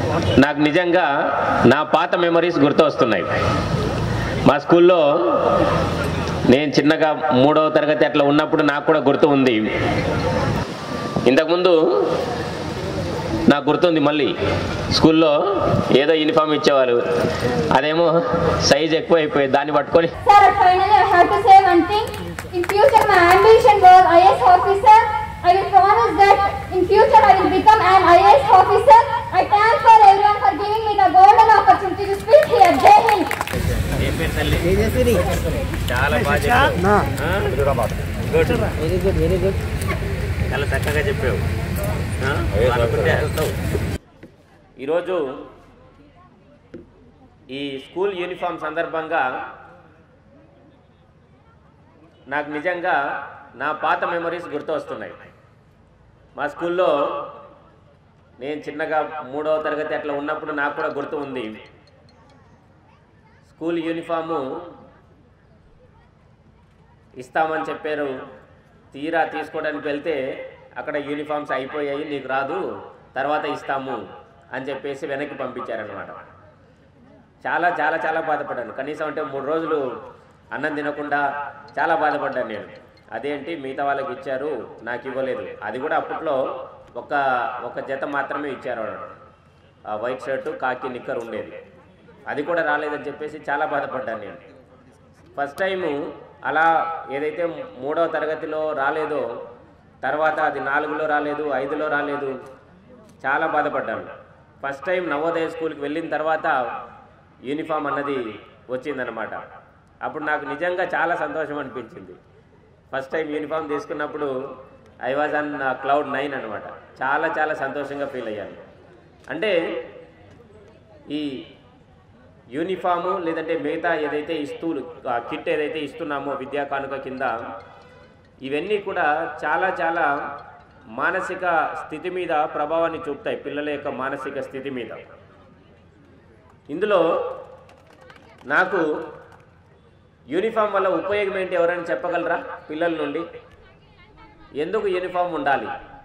నాకు నిజంగా నా పాత మెమరీస్ గుర్తు వస్తున్నాయి మా స్కూల్లో నేను చిన్నగా మూడవ తరగతి అట్లా ఉన్నప్పుడు నాకు కూడా గుర్తు ఉంది ఇంతకుముందు నాకు గుర్తుంది మళ్ళీ స్కూల్లో ఏదో యూనిఫామ్ ఇచ్చేవారు అదేమో సైజ్ ఎక్కువ అయిపోయేది దాన్ని పట్టుకొని Sir, finally I have to say one thing. In future my ambition was IS officer. I will promise that in future I will become an IS officer. I thank for everyone for giving me the golden opportunity to speak here. Jai Hind. చాలా బాగా very good very good చాలా చక్కగా చెప్పావు ఈరోజు ఈ school uniform సందర్భంగా నాకు నిజంగా నా పాత మెమరీస్ గుర్తు వస్తున్నాయి మా స్కూల్లో నేను చిన్నగా మూడవ తరగతి అట్లా ఉన్నప్పుడు నాకు కూడా గుర్తు ఉంది స్కూల్ యూనిఫాము ఇస్తామని చెప్పారు తీరా తీసుకోవడానికి వెళ్తే అక్కడ యూనిఫామ్స్ అయిపోయాయి నీకు రాదు తర్వాత ఇస్తాము అని చెప్పేసి వెనక్కి పంపించారనమాట చాలా చాలా చాలా బాధపడ్డాను కనీసం అంటే మూడు రోజులు అన్నం తినకుండా చాలా బాధపడ్డాను నేను అదేంటి మిగతా వాళ్ళకి ఇచ్చారు నాకు ఇవ్వలేదు అది కూడా అప్పట్లో ఒక ఒక జత మాత్రమే ఇచ్చారు వాళ్ళు ఆ వైట్ షర్టు కాకి నిక్కర్ ఉండేది అది కూడా రాలేదని చెప్పేసి చాలా బాధపడ్డాను నేను ఫస్ట్ టైము అలా ఏదైతే మూడవ తరగతిలో రాలేదో తర్వాత అది నాలుగులో రాలేదు ఐదులో రాలేదు చాలా బాధపడ్డాను ఫస్ట్ టైం నవోదయ స్కూల్కి వెళ్ళిన తర్వాత యూనిఫామ్ అన్నది వచ్చిందనమాట అప్పుడు నాకు నిజంగా చాలా సంతోషం అనిపించింది ఫస్ట్ టైం యూనిఫామ్ తీసుకున్నప్పుడు I was on cloud nine అనమాట చాలా చాలా సంతోషంగా ఫీల్ అయ్యాను అంటే ఈ యూనిఫాము లేదంటే మిగతా ఏదైతే ఇస్తూ ఆ కిట్ ఏదైతే ఇస్తున్నామో విద్యా కానుక కింద ఇవన్నీ కూడా చాలా చాలా మానసిక స్థితి మీద ప్రభావాన్ని చూపుతాయి పిల్లల యొక్క మానసిక స్థితి మీద ఇందులో నాకు యూనిఫామ్ వల్ల ఉపయోగం ఏంటి ఎవరైనా చెప్పగలరా పిల్లల నుండి ఎందుకు యూనిఫామ్ ఉండాలి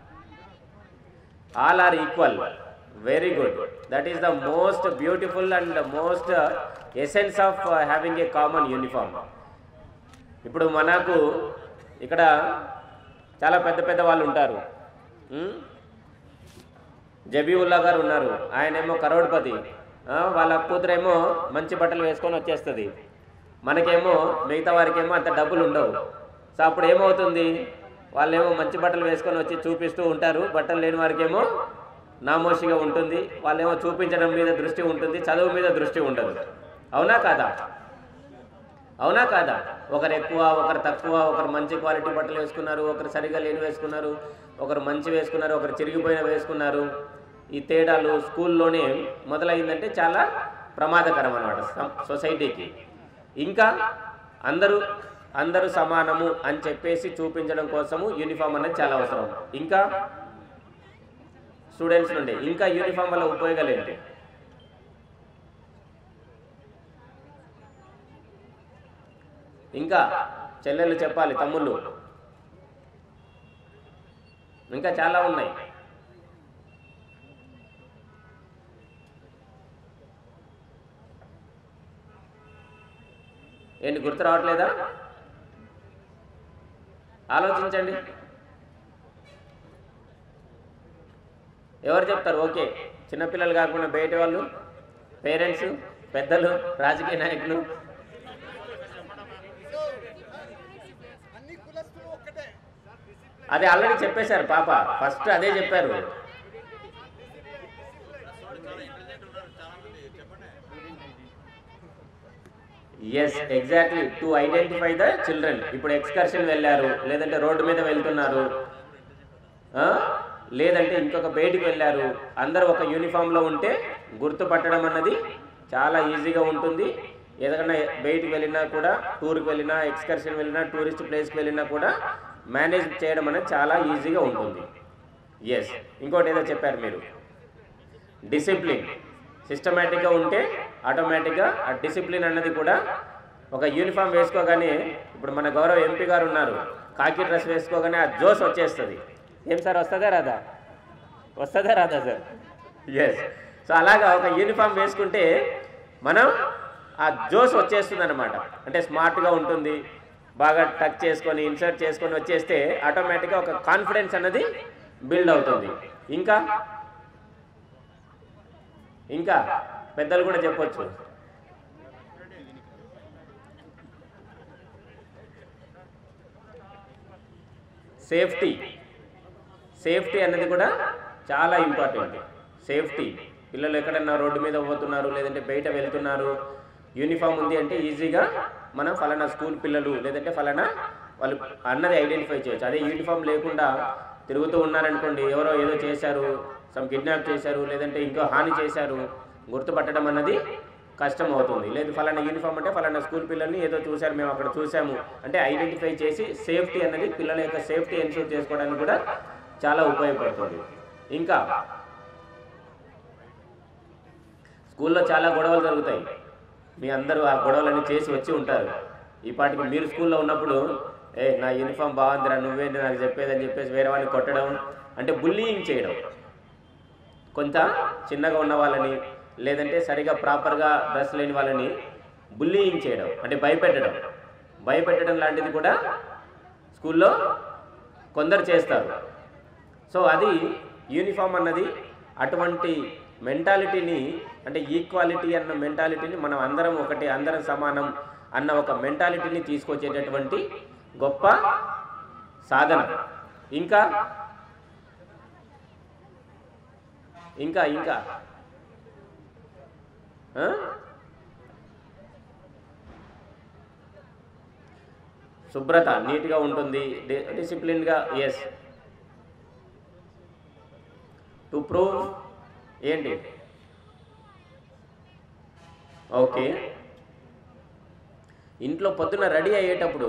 all are equal very good that is the most beautiful and most essence of having a common uniform ఇప్పుడు మనకు ఇక్కడ చాలా పెద్ద పెద్ద వాళ్ళు ఉంటారు ఉం? జబీవుల్లా గారు ఉన్నారు ఆయనేమో కరోడ్పతి ఆ, వాళ్ళ కూతురేమో మంచి బట్టలు వేసుకొని వచ్చేస్తుంది మనకేమో మిగతా వారికేమో అంత డబ్బులు ఉండవు సో అప్పుడు ఏమవుతుంది వాళ్ళేమో మంచి బట్టలు వేసుకొని వచ్చి చూపిస్తూ ఉంటారు బట్టలు లేని వారికేమో నామోషిగా ఉంటుంది వాళ్ళేమో చూపించడం మీద దృష్టి ఉంటుంది చదువు మీద దృష్టి ఉండదు అవునా కాదా అవునా కాదా ఒకరు ఎక్కువ ఒకరు తక్కువ ఒకరు మంచి క్వాలిటీ బట్టలు వేసుకున్నారు ఒకరు సరిగా లేని వేసుకున్నారు ఒకరు మంచి వేసుకున్నారు ఒకరు చిరిగిపోయిన వేసుకున్నారు ఈ తేడాలు స్కూల్లోనే మొదలైందంటే చాలా ప్రమాదకరం అనమాట సొసైటీకి ఇంకా అందరూ అందరూ సమానము అని చెప్పేసి చూపించడం కోసము యూనిఫామ్ అనేది చాలా అవసరం ఇంకా స్టూడెంట్స్ నుండి ఇంకా యూనిఫామ్ వల్ల ఉపయోగాలు ఏంటి ఇంకా చెల్లెళ్ళు చెప్పాలి తమ్ముళ్ళు ఇంకా చాలా ఉన్నాయి ఏంటి గుర్తు రావట్లేదా ఆలోచించండి ఎవరు చెప్తారు ఓకే చిన్నపిల్లలు కాకుండా బయట వాళ్ళు పేరెంట్స్ పెద్దలు రాజకీయ నాయకులు అదే ఆల్రెడీ చెప్పేశారు పాప ఫస్ట్ అదే చెప్పారు yes exactly to identify the children ఇప్పుడు ఎక్స్కర్షన్ వెళ్ళారు లేదంటే రోడ్డు మీద వెళ్తున్నారు ఆ? లేదంటే ఇంకొక బయటికి వెళ్ళారు అందరూ ఒక యూనిఫామ్లో ఉంటే గుర్తుపట్టడం అన్నది చాలా ఈజీగా ఉంటుంది ఏదైనా బయటికి వెళ్ళినా కూడా టూర్కి వెళ్ళినా ఎక్స్కర్షన్ వెళ్ళినా టూరిస్ట్ ప్లేస్కి వెళ్ళినా కూడా మేనేజ్ చేయడం అనేది చాలా ఈజీగా ఉంటుంది ఎస్ ఇంకోటి ఏదో చెప్పారు మీరు డిసిప్లిన్ సిస్టమేటిక్గా ఉంటే ఆటోమేటిక్గా ఆ డిసిప్లిన్ అన్నది కూడా ఒక యూనిఫామ్ వేసుకోగానే ఇప్పుడు మన గౌరవ ఎంపీ గారు ఉన్నారు కాకి డ్రెస్ వేసుకోగానే ఆ జోస్ వచ్చేస్తుంది ఏం సార్ వస్తుందా రాదా వస్తుందా రాదా సార్ ఎస్ సో అలాగా ఒక యూనిఫామ్ వేసుకుంటే మనం ఆ జోస్ వచ్చేస్తుంది అనమాట అంటే స్మార్ట్గా ఉంటుంది బాగా టక్ చేసుకొని ఇన్సర్ట్ చేసుకొని వచ్చేస్తే ఆటోమేటిక్గా ఒక కాన్ఫిడెన్స్ అన్నది బిల్డ్ అవుతుంది ఇంకా ఇంకా పెద్దలు కూడా చెప్పొచ్చు సేఫ్టీ సేఫ్టీ అనేది కూడా చాలా ఇంపార్టెంట్ సేఫ్టీ పిల్లలు ఎక్కడన్నా రోడ్డు మీద పోతున్నారు లేదంటే బయట వెళ్తున్నారు యూనిఫామ్ ఉంది అంటే ఈజీగా మనం ఫలానా స్కూల్ పిల్లలు లేదంటే ఫలానా వాళ్ళు అన్నది ఐడెంటిఫై చేయొచ్చు అదే యూనిఫామ్ లేకుండా తిరుగుతూ ఉన్నారనుకోండి ఎవరో ఏదో చేశారు సమ్ కిడ్నాప్ చేశారు లేదంటే ఇంకో హాని చేశారు గుర్తుపట్టడం అన్నది కష్టం అవుతుంది లేదు ఫలానా యూనిఫామ్ అంటే ఫలానా స్కూల్ పిల్లల్ని ఏదో చూశారు మేము అక్కడ చూసాము అంటే ఐడెంటిఫై చేసి సేఫ్టీ అనేది పిల్లల యొక్క సేఫ్టీ ఎన్షూర్ చేసుకోవడానికి కూడా చాలా ఉపయోగపడుతుంది ఇంకా స్కూల్లో చాలా గొడవలు జరుగుతాయి మీ అందరూ ఆ గొడవలన్నీ చేసి వచ్చి ఉంటారు ఈ పాటికి మీరు స్కూల్లో ఉన్నప్పుడు ఏ నా యూనిఫామ్ బాగుందిరా నువ్వేంటి నాకు చెప్పేదని చెప్పేసి వేరే వాడిని కొట్టడం అంటే బుల్లింగ్ చేయడం కొంత చిన్నగా ఉన్న వాళ్ళని లేదంటే సరిగా ప్రాపర్గా డ్రెస్ లేని వాళ్ళని బుల్లింగ్ చేయడం అంటే భయపెట్టడం భయపెట్టడం లాంటిది కూడా స్కూల్లో కొందరు చేస్తారు సో అది యూనిఫామ్ అన్నది అటువంటి మెంటాలిటీని అంటే ఈక్వాలిటీ అన్న మెంటాలిటీని మనం అందరం ఒకటి అందరం సమానం అన్న ఒక మెంటాలిటీని తీసుకొచ్చేటటువంటి గొప్ప సాధన ఇంకా ఇంకా ఇంకా ఆ? శుభ్రత నీట్గా ఉంటుంది డి- డిసిప్లిన్గా ఎస్ టు ప్రూవ్ ఏంటి ఓకే ఇంట్లో పొద్దున రెడీ అయ్యేటప్పుడు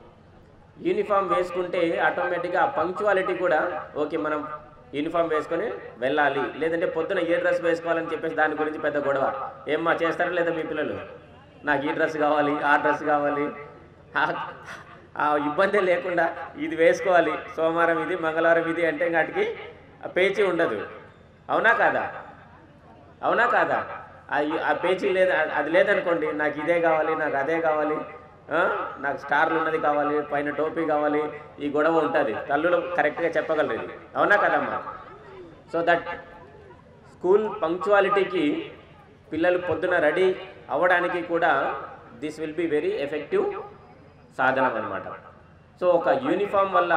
యూనిఫామ్ వేసుకుంటే ఆటోమేటిక్గా ఆ పంక్చువాలిటీ కూడా ఓకే మనం యూనిఫామ్ వేసుకొని వెళ్ళాలి లేదంటే పొద్దున ఏ డ్రెస్ వేసుకోవాలని చెప్పేసి దాని గురించి పెద్ద గొడవ ఏమ్మా చేస్తారా లేదా మీ పిల్లలు నాకు ఈ డ్రెస్ కావాలి ఆ డ్రెస్ కావాలి ఆ- ఆ ఇబ్బంది లేకుండా ఇది వేసుకోవాలి సోమవారం ఇది మంగళవారం ఇది అంటే వాటికి ఆ పేచీ ఉండదు అవునా కాదా అవునా కాదా ఆ- ఆ పేచీ లేదా అది లేదనుకోండి నాకు ఇదే కావాలి నాకు అదే కావాలి ఆ? నాకు స్టార్లు ఉన్నది కావాలి పైన టోపీ కావాలి ఈ గొడవ ఉంటుంది తల్లులు కరెక్ట్గా చెప్పగలరు ఇది అవునా కదమ్మా సో దట్ స్కూల్ పంక్చువాలిటీకి పిల్లలు పొద్దున రెడీ అవ్వడానికి కూడా this will be very effective సాధనం అనమాట సో ఒక యూనిఫామ్ వల్ల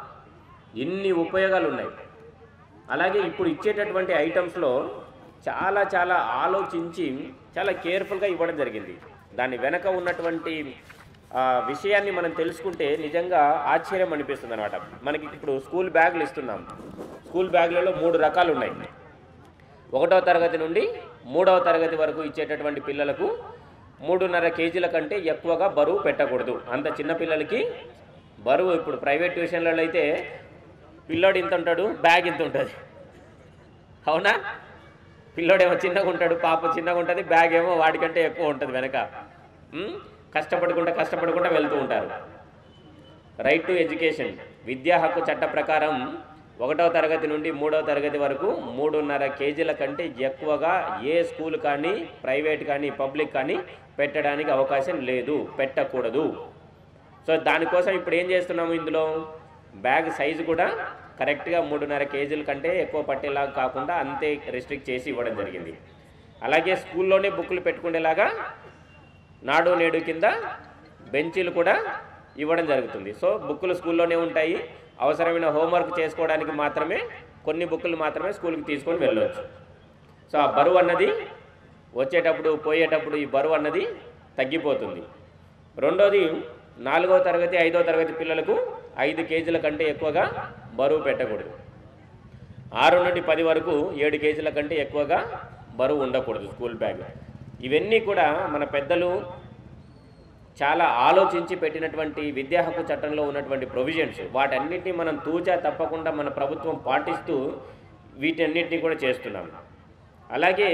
ఎన్ని ఉపయోగాలు ఉన్నాయి అలాగే ఇప్పుడు ఇచ్చేటటువంటి ఐటమ్స్లో చాలా చాలా ఆలోచించి చాలా కేర్ఫుల్గా ఇవ్వడం జరిగింది దాని వెనక ఉన్నటువంటి ఆ, విషయాన్ని మనం తెలుసుకుంటే నిజంగా ఆశ్చర్యం అనిపిస్తుంది అనమాట మనకి ఇప్పుడు స్కూల్ బ్యాగులు ఇస్తున్నాం స్కూల్ బ్యాగులలో మూడు రకాలు ఉన్నాయి ఒకటవ తరగతి నుండి మూడవ తరగతి వరకు ఇచ్చేటటువంటి పిల్లలకు మూడున్నర కేజీల కంటే ఎక్కువగా బరువు పెట్టకూడదు అంత చిన్న పిల్లలకి బరువు ఇప్పుడు ప్రైవేట్ ట్యూషన్లలో అయితే పిల్లోడు ఇంత ఉంటాడు బ్యాగ్ ఇంత ఉంటుంది అవునా పిల్లోడేమో చిన్నగా ఉంటాడు పాప చిన్నగా ఉంటుంది బ్యాగ్ ఏమో వాడికంటే ఎక్కువ ఉంటుంది వెనక ఉమ్, కష్టపడకుండా కష్టపడకుండా వెళ్తూ ఉంటారు రైట్ టు ఎడ్యుకేషన్ విద్యా హక్కు చట్ట ప్రకారం ఒకటవ తరగతి నుండి మూడవ తరగతి వరకు మూడున్నర కేజీల కంటే ఎక్కువగా ఏ స్కూల్ కానీ ప్రైవేట్ కానీ పబ్లిక్ కానీ పెట్టడానికి అవకాశం లేదు పెట్టకూడదు సో దానికోసం ఇప్పుడు ఏం చేస్తున్నాము ఇందులో బ్యాగ్ సైజు కూడా కరెక్ట్గా మూడున్నర కేజీల కంటే ఎక్కువ పట్టేలాగా కాకుండా అంతే రెస్ట్రిక్ట్ చేసి ఇవ్వడం జరిగింది అలాగే స్కూల్లోనే బుక్కులు పెట్టుకునేలాగా నాడు నేడు కింద బెంచీలు కూడా ఇవ్వడం జరుగుతుంది సో బుక్కులు స్కూల్లోనే ఉంటాయి అవసరమైన హోంవర్క్ చేసుకోవడానికి మాత్రమే కొన్ని బుక్కులు మాత్రమే స్కూల్కి తీసుకొని వెళ్ళవచ్చు సో ఆ బరువు అన్నది వచ్చేటప్పుడు పోయేటప్పుడు ఈ బరువు అన్నది తగ్గిపోతుంది రెండోది నాలుగవ తరగతి ఐదవ తరగతి పిల్లలకు ఐదు కేజీల కంటే ఎక్కువగా బరువు పెట్టకూడదు ఆరు నుండి పది వరకు ఏడు కేజీల కంటే ఎక్కువగా బరువు ఉండకూడదు స్కూల్ బ్యాగ్ ఇవన్నీ కూడా మన పెద్దలు చాలా ఆలోచించి పెట్టినటువంటి విద్యా హక్కు చట్టంలో ఉన్నటువంటి ప్రొవిజన్స్ వాటన్నిటిని మనం తూచా తప్పకుండా మన ప్రభుత్వం పాటిస్తూ వీటన్నిటిని కూడా చేస్తున్నాం అలాగే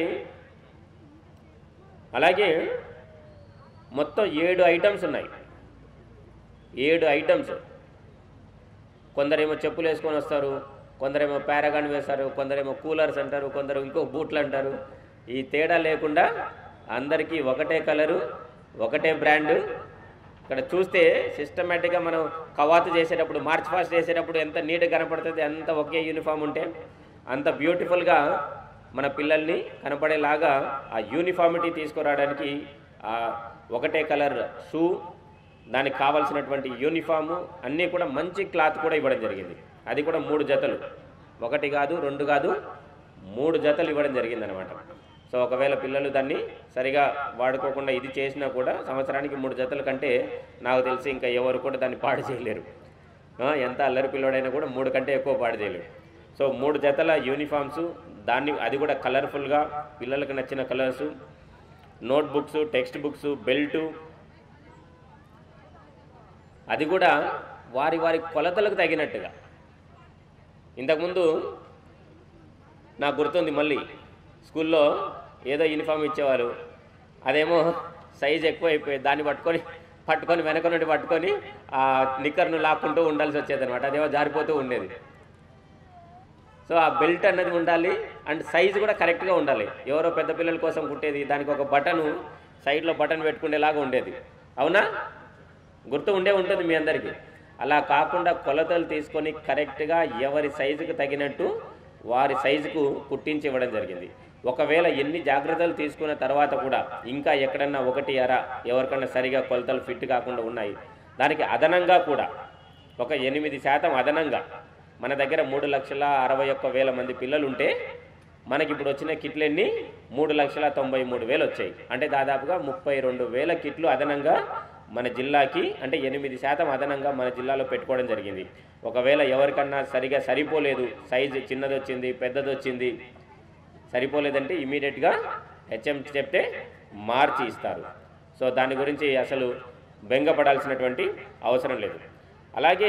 అలాగే మొత్తం ఏడు ఐటమ్స్ ఉన్నాయి ఏడు ఐటమ్స్ కొందరేమో చెప్పులు వేసుకొని వస్తారు కొందరేమో పారాగాన్ వేస్తారు కొందరేమో కూలర్స్ అంటారు కొందరు ఇంకో బూట్లు అంటారు ఈ తేడా లేకుండా అందరికీ ఒకటే కలరు ఒకటే బ్రాండు ఇక్కడ చూస్తే సిస్టమేటిక్గా మనం కవాతు చేసేటప్పుడు మార్చ్ ఫాస్ట్ చేసేటప్పుడు ఎంత నీట్గా కనపడుతుంది అంత ఒకే యూనిఫామ్ ఉంటే అంత బ్యూటిఫుల్గా మన పిల్లల్ని కనపడేలాగా ఆ యూనిఫామిటీ తీసుకురావడానికి ఆ ఒకటే కలర్ షూ దానికి కావాల్సినటువంటి యూనిఫాము అన్నీ కూడా మంచి క్లాత్ కూడా ఇవ్వడం జరిగింది అది కూడా మూడు జతలు ఒకటి కాదు రెండు కాదు మూడు జతలు ఇవ్వడం జరిగిందనమాట సో ఒకవేళ పిల్లలు దాన్ని సరిగా వాడుకోకుండా ఇది చేసినా కూడా సంవత్సరానికి మూడు జతల కంటే నాకు తెలిసి ఇంకా ఎవరు కూడా దాన్ని పాడు చేయలేరు ఆ, ఎంత అల్లరి పిల్లోడైనా కూడా మూడు కంటే ఎక్కువ పాడు చేయలేరు సో మూడు జతల యూనిఫామ్స్ దాన్ని అది కూడా కలర్ఫుల్గా పిల్లలకు నచ్చిన colours notebooks textbooks belt అది కూడా వారి వారి కొలతలకు తగినట్టుగా ఇంతకుముందు నాకు గుర్తుంది మళ్ళీ స్కూల్లో ఏదో యూనిఫామ్ ఇచ్చేవారు అదేమో సైజ్ ఎక్కువ అయిపోయి దాన్ని పట్టుకొని పట్టుకొని వెనక నుండి పట్టుకొని ఆ నిక్కర్ను లాక్కుంటూ ఉండాల్సి వచ్చేది అనమాట అదేమో జారిపోతూ ఉండేది సో ఆ బెల్ట్ అన్నది ఉండాలి అండ్ సైజు కూడా కరెక్ట్గా ఉండాలి ఎవరో పెద్ద పిల్లల కోసం కుట్టేది దానికి ఒక బటను సైడ్లో బటన్ పెట్టుకునేలాగా ఉండేది అవునా గుర్తు ఉండే ఉంటుంది మీ అందరికీ అలా కాకుండా కొలతలు తీసుకొని కరెక్ట్గా ఎవరి సైజుకు తగినట్టు వారి సైజుకు కుట్టించి ఇవ్వడం జరిగింది ఒకవేళ ఎన్ని జాగ్రత్తలు తీసుకున్న తర్వాత కూడా ఇంకా ఎక్కడన్నా ఒకటి అర ఎవరికన్నా సరిగా కొలతలు ఫిట్ కాకుండా ఉన్నాయి దానికి అదనంగా కూడా ఒక ఎనిమిది శాతం అదనంగా మన దగ్గర మూడు లక్షల అరవై ఒక్క వేల మంది పిల్లలు ఉంటే మనకి ఇప్పుడు వచ్చిన కిట్లు ఎన్ని మూడు లక్షల తొంభై మూడు వేలు వచ్చాయి అంటే దాదాపుగా ముప్పై రెండు వేల కిట్లు అదనంగా మన జిల్లాకి అంటే ఎనిమిది శాతం అదనంగా మన జిల్లాలో పెట్టుకోవడం జరిగింది ఒకవేళ ఎవరికన్నా సరిగా సరిపోలేదు సైజు చిన్నది వచ్చింది పెద్దది వచ్చింది సరిపోలేదంటే ఇమీడియట్గా హెచ్ఎం చెప్తే మార్చి ఇస్తారు సో దాని గురించి అసలు బెంగపడాల్సినటువంటి అవసరం లేదు అలాగే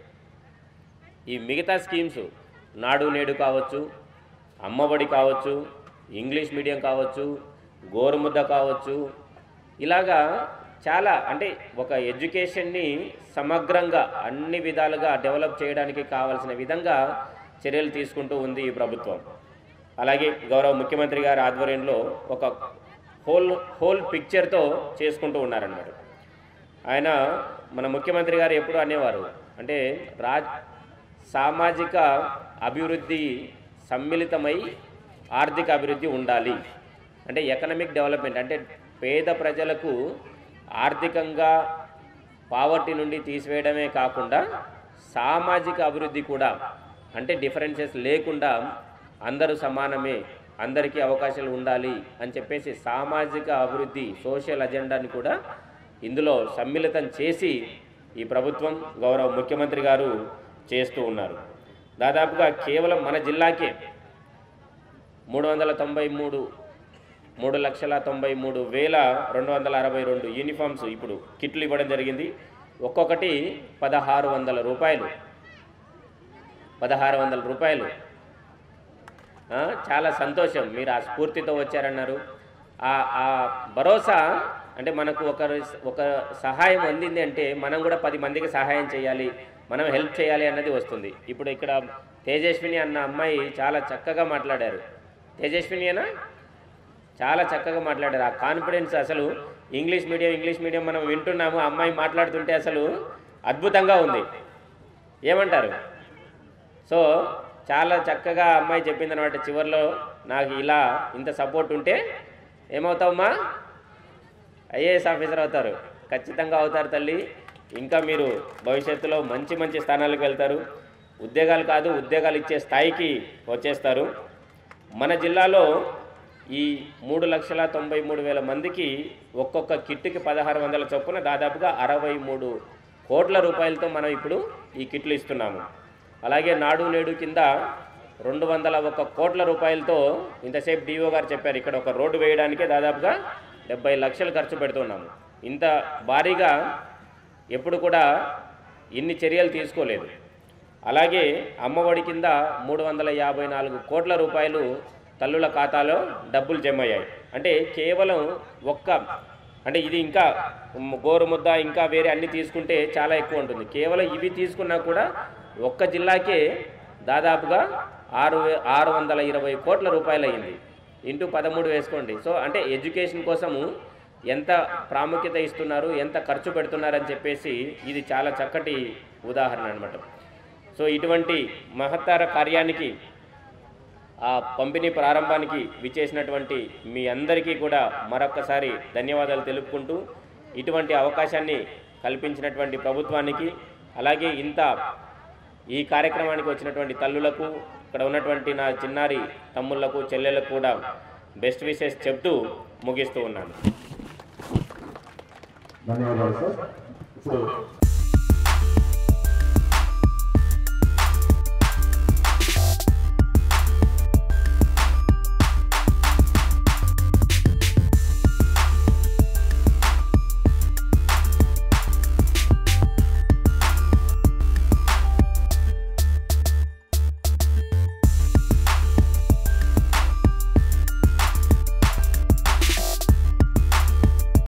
ఈ మిగతా స్కీమ్స్ నాడు నేడు కావచ్చు అమ్మఒడి కావచ్చు ఇంగ్లీష్ మీడియం కావచ్చు గోరుముద్ద కావచ్చు ఇలాగా చాలా అంటే ఒక ఎడ్యుకేషన్ని సమగ్రంగా అన్ని విధాలుగా డెవలప్ చేయడానికి కావాల్సిన విధంగా చర్యలు తీసుకుంటూ ఉంది ఈ ప్రభుత్వం అలాగే గౌరవ ముఖ్యమంత్రి గారి ఆధ్వర్యంలో ఒక హోల్ హోల్ పిక్చర్తో చేసుకుంటూ ఉన్నారన్నమాట ఆయన మన ముఖ్యమంత్రి గారు ఎప్పుడు అనేవారు అంటే రాజ్ సామాజిక అభివృద్ధి సమ్మిళితమై ఆర్థిక అభివృద్ధి ఉండాలి అంటే ఎకనమిక్ డెవలప్మెంట్ అంటే పేద ప్రజలకు ఆర్థికంగా పావర్టీ నుండి తీసివేయడమే కాకుండా సామాజిక అభివృద్ధి కూడా అంటే డిఫరెన్సెస్ లేకుండా అందరూ సమానమే అందరికీ అవకాశాలు ఉండాలి అని చెప్పేసి సామాజిక అభివృద్ధి సోషల్ అజెండాని కూడా ఇందులో సమ్మిళితం చేసి ఈ ప్రభుత్వం గౌరవ ముఖ్యమంత్రి గారు చేస్తూ ఉన్నారు దాదాపుగా కేవలం మన జిల్లాకే మూడు వందల తొంభై మూడు మూడు లక్షల తొంభై మూడు వేల రెండు వందల అరవై రెండు యూనిఫామ్స్ ఇప్పుడు కిట్లు ఇవ్వడం జరిగింది ఒక్కొక్కటి పదహారు వందల రూపాయలు పదహారు వందల రూపాయలు ఆ, చాలా సంతోషం మీరు ఆ స్ఫూర్తితో వచ్చారన్నారు ఆ ఆ భరోసా అంటే మనకు ఒక ఒక సహాయం అందింది అంటే మనం కూడా పది మందికి సహాయం చేయాలి మనం హెల్ప్ చేయాలి అన్నది వస్తుంది ఇప్పుడు ఇక్కడ తేజస్విని అన్న అమ్మాయి చాలా చక్కగా మాట్లాడారు తేజస్వినియేనా చాలా చక్కగా మాట్లాడారు ఆ కాన్ఫిడెన్స్ అసలు ఇంగ్లీష్ మీడియం ఇంగ్లీష్ మీడియం మనం వింటున్నాము ఆ అమ్మాయి మాట్లాడుతుంటే అసలు అద్భుతంగా ఉంది ఏమంటారు సో చాలా చక్కగా అమ్మాయి చెప్పింది అనమాట చివరిలో నాకు ఇలా ఇంత సపోర్ట్ ఉంటే ఏమవుతావమ్మా ఐఏఎస్ ఆఫీసర్ అవుతారు ఖచ్చితంగా అవుతారు తల్లి ఇంకా మీరు భవిష్యత్తులో మంచి మంచి స్థానాలకు వెళ్తారు ఉద్యోగాలు కాదు ఉద్యోగాలు ఇచ్చే స్థాయికి వచ్చేస్తారు మన జిల్లాలో ఈ మూడు లక్షల తొంభై మూడు వేల మందికి ఒక్కొక్క కిట్టుకి పదహారు వందల చొప్పున దాదాపుగా అరవై మూడు కోట్ల రూపాయలతో మనం ఇప్పుడు ఈ కిట్లు ఇస్తున్నాము అలాగే నాడు నేడు కింద రెండు వందల ఒక కోట్ల రూపాయలతో ఇంతసేపు డిఓ గారు చెప్పారు ఇక్కడ ఒక రోడ్డు వేయడానికే దాదాపుగా డెబ్బై లక్షలు ఖర్చు పెడుతున్నాము ఇంత భారీగా ఎప్పుడు కూడా ఇన్ని చర్యలు తీసుకోలేదు అలాగే అమ్మఒడి కింద మూడు వందల యాభై నాలుగు కోట్ల రూపాయలు తల్లుల ఖాతాలో డబ్బులు జమ అయ్యాయి అంటే కేవలం ఒక్క అంటే ఇది ఇంకా మ్, గోరుముద్ద ఇంకా వేరే అన్ని తీసుకుంటే చాలా ఎక్కువ ఉంటుంది కేవలం ఇవి తీసుకున్నా కూడా ఒక్క జిల్లాకే దాదాపుగా ఆరు వే- ఆరు వందల ఇరవై కోట్ల రూపాయలు అయింది ఇంటూ పదమూడు వేసుకోండి సో అంటే ఎడ్యుకేషన్ కోసము ఎంత ప్రాముఖ్యత ఇస్తున్నారు ఎంత ఖర్చు పెడుతున్నారని చెప్పేసి ఇది చాలా చక్కటి ఉదాహరణ అనమాట సో ఇటువంటి మహత్తర కార్యానికి ఆ పంపిణీ ప్రారంభానికి విచ్చేసినటువంటి మీ అందరికీ కూడా మరొక్కసారి ధన్యవాదాలు తెలుపుకుంటూ ఇటువంటి అవకాశాన్ని కల్పించినటువంటి ప్రభుత్వానికి అలాగే ఇంత ఈ కార్యక్రమానికి వచ్చినటువంటి తల్లులకు ఇక్కడ ఉన్నటువంటి నా చిన్నారి తమ్ముళ్లకు చెల్లెలకు కూడా బెస్ట్ విషెస్ చెప్తూ ముగిస్తూ ఉన్నాను ధన్యవాదాలు సార్ ఇప్పుడు